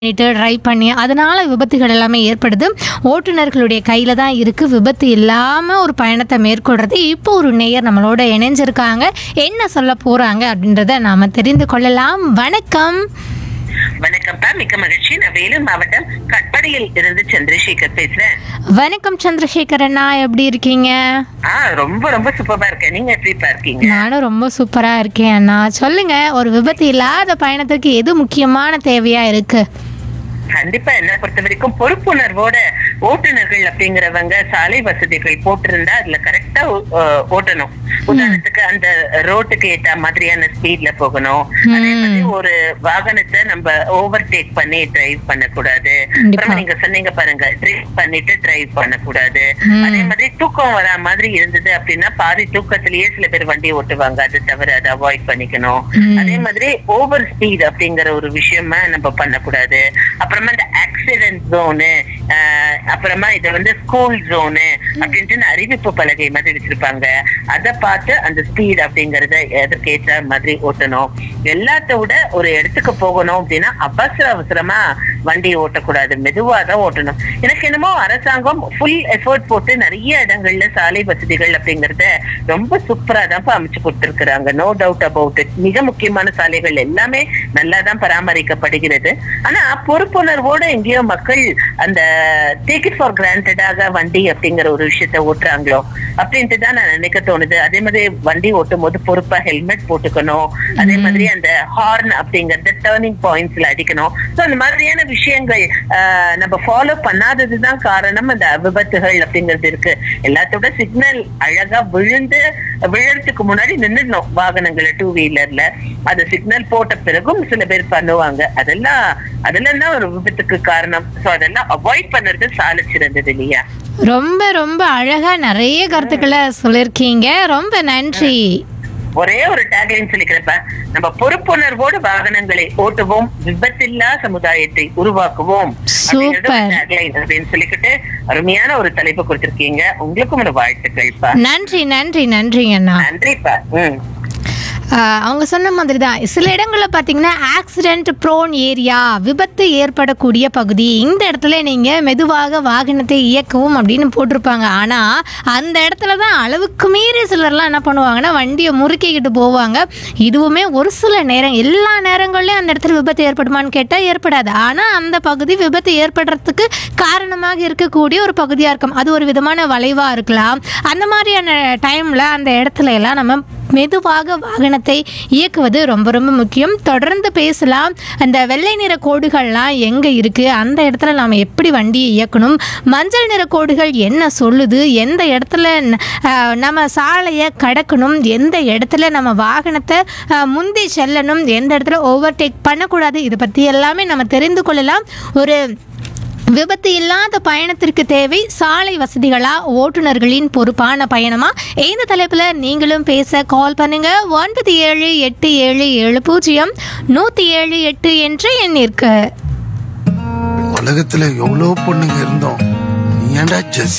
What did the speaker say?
பண்ணிட்டு ட்ரைவ் பண்ணி அதனால விபத்துகள் எல்லாமே ஏற்படுது ஓட்டுநர்களுடைய கையில தான் இருக்கு விபத்து இல்லாம ஒரு பயணத்தை மேற்கொள்றது இப்போ ஒரு நேயர் நம்மளோட இணைஞ்சிருக்காங்க என்ன சொல்ல போறாங்க அப்படின்றத நாம தெரிந்து கொள்ளலாம் வணக்கம் வணக்கம்ப்பா மிக்க மகிழ்ச்சி நான் வேலூர் மாவட்டம் கட்படியில் இருந்து சந்திரசேகர் பேசுறேன் வணக்கம் சந்திரசேகர் அண்ணா எப்படி இருக்கீங்க ஆ ரொம்ப ரொம்ப சூப்பரா இருக்கேன் நீங்க எப்படிப்பா இருக்கீங்க நானும் ரொம்ப சூப்பரா இருக்கேன் அண்ணா சொல்லுங்க ஒரு விபத்து இல்லாத பயணத்துக்கு எது முக்கியமான தேவையா இருக்கு கண்டிப்பா என்ன பொறுத்த வரைக்கும் பொறுப்புணர்வோட ஓட்டுநர்கள் அப்படிங்கிறவங்க சாலை வசதிகள் போட்டிருந்தா அதுல கரெக்டா ஓட்டணும் உதாரணத்துக்கு அந்த ரோட்டுக்கு ஏத்த மாதிரியான ஸ்பீட்ல போகணும் அதே மாதிரி ஒரு வாகனத்தை நம்ம ஓவர்டேக் பண்ணி டிரைவ் பண்ணக்கூடாது கண்டிப்பா. அப்புறமா நீங்க சொன்னீங்க பாருங்க ட்ரிப் பண்ணிட்டு டிரைவ் பண்ணக்கூடாது ம். அதே மாதிரி தூக்கம் வரா மாதிரி இருந்தது அப்படின்னா பாதி தூக்கத்திலேயே சில பேர் வண்டி ஓட்டுவாங்க அது தவிர அதை அவாய்ட் பண்ணிக்கணும் ம். அதே மாதிரி ஓவர் ஸ்பீட் அப்படிங்கிற ஒரு விஷயமா நம்ம பண்ணக்கூடாது அப்புறமா இந்த ஆக்சிடென்ட் ஜோனு அப்புறமா இது வந்து ஸ்கூல் ஜோனு அப்படின்ட்டு அறிவிப்பு பலகை மாதிரி வச்சிருப்பாங்க அதை பார்த்து அந்த ஸ்பீட் அப்படிங்கறத எதற்கேற்ற மாதிரி ஓட்டணும் எல்லாத்த விட ஒரு இடத்துக்கு போகணும் அப்படின்னா அவசர அவசரமா வண்டி ஓட்டக்கூடாது மெதுவா தான் ஓட்டணும் எனக்கு என்னமோ அரசாங்கம் ஃபுல் எஃபோர்ட் போட்டு நிறைய இடங்கள்ல சாலை வசதிகள் அப்படிங்கறத ரொம்ப சூப்பரா தான் அமைச்சு கொடுத்திருக்கிறாங்க நோ டவுட் அபவுட் இட் மிக முக்கியமான சாலைகள் எல்லாமே நல்லா தான் பராமரிக்கப்படுகிறது ஆனா பொறுப்புணர்வோட எங்கேயோ மக்கள் அந்த டேக் இட் ஃபார் கிராண்டடாக வண்டி அப்படிங்கிற ஒரு விஷயத்த ஓட்டுறாங்களோ அப்படின்ட்டு தான் நான் நினைக்க தோணுது அதே மாதிரி வண்டி ஓட்டும் போது பொறுப்பா ஹெல்மெட் போட்டுக்கணும் அதே மாதிரி அந்த ஹார்ன் அப்படிங்கறத டேர்னிங் பாயிண்ட்ஸ்ல அடிக்கணும் சோ அந்த மாதிரியான விஷயங்கள் ஆஹ், நம்ம ஃபாலோ பண்ணாததுதான் காரணம் அந்த விபத்துகள் அப்படிங்கிறது இருக்கு எல்லாத்தோட சிக்னல் அழகா விழுந்து விழறதுக்கு முன்னாடி நின்னுடணும் வாகனங்களை டூ வீலர்ல அது சிக்னல் போட்ட பிறகும் சில பேர் பண்ணுவாங்க அதெல்லாம் அதெல்லாம் தான் ஒரு விபத்துக்கு காரணம் சோ அதெல்லாம் அவாய்ட் பண்றது சாலை சிறந்தது இல்லையா ரொம்ப ரொம்ப அழகா நிறைய கருத்துக்களை சொல்லியிருக்கீங்க ரொம்ப நன்றி ஒரே ஒரு டேக்லைன் சொல்லிக்கிறப்ப நம்ம பொறுப்புணர்வோடு வாகனங்களை ஓட்டுவோம் விபத்தில்லா சமுதாயத்தை உருவாக்குவோம் அப்படிங்கிறது ஒரு Super. tagline அப்படின்னு சொல்லிக்கிட்டு அருமையான ஒரு தலைப்பு கொடுத்திருக்கீங்க உங்களுக்கும் ஒரு வாழ்த்துக்கள்ப்பா நன்றி நன்றி நன்றிங்க அண்ணா நன்றிப்பா ம் ஆஹ் அவங்க சொன்ன மாதிரி தான் சில இடங்களில் பார்த்தீங்கன்னா ஆக்சிடென்ட் ப்ரோன் ஏரியா விபத்து ஏற்படக்கூடிய பகுதி இந்த இடத்துல நீங்கள் மெதுவாக வாகனத்தை இயக்கவும் அப்படின்னு போட்டிருப்பாங்க ஆனால் அந்த இடத்துல தான் அளவுக்கு மீறி சிலர்லாம் என்ன பண்ணுவாங்கன்னா வண்டியை முறுக்கிக்கிட்டு போவாங்க இதுவுமே ஒரு சில நேரம் எல்லா நேரங்கள்லையும் அந்த இடத்துல விபத்து ஏற்படுமான்னு கேட்டால் ஏற்படாது ஆனால் அந்த பகுதி விபத்து ஏற்படுறதுக்கு காரணமாக இருக்கக்கூடிய ஒரு பகுதியாக இருக்கும் அது ஒரு விதமான வளைவாக இருக்கலாம் அந்த மாதிரியான டைமில் அந்த இடத்துல எல்லாம் நம்ம மெதுவாக வாகனத்தை இயக்குவது ரொம்ப ரொம்ப முக்கியம் தொடர்ந்து பேசலாம் அந்த வெள்ளை நிற கோடுகள்லாம் எங்கே இருக்குது அந்த இடத்துல நாம் எப்படி வண்டியை இயக்கணும் மஞ்சள் நிற கோடுகள் என்ன சொல்லுது எந்த இடத்துல ந- ஆஹ் நம்ம சாலையை கடக்கணும் எந்த இடத்துல நம்ம வாகனத்தை ஆஹ் முந்தி செல்லணும் எந்த இடத்துல ஓவர்டேக் பண்ணக்கூடாது இதை பற்றி எல்லாமே நம்ம தெரிந்து கொள்ளலாம் ஒரு விபத்து இல்லாத பயணத்திற்கு தேவை சாலை வசதிகளா ஓட்டுநர்களின் பொறுப்பான பயணமா இந்த தலைப்புல நீங்களும் பேச கால் பண்ணுங்க ஒன்பது ஏழு எட்டு ஏழு ஏழு பூஜ்ஜியம் நூத்தி ஏழு எட்டு என்ற எண்ணிற்கு உலகத்துல எவ்வளவு பொண்ணுங்க இருந்தோம் நீ ஏன்டா ஜெஸ்ஸி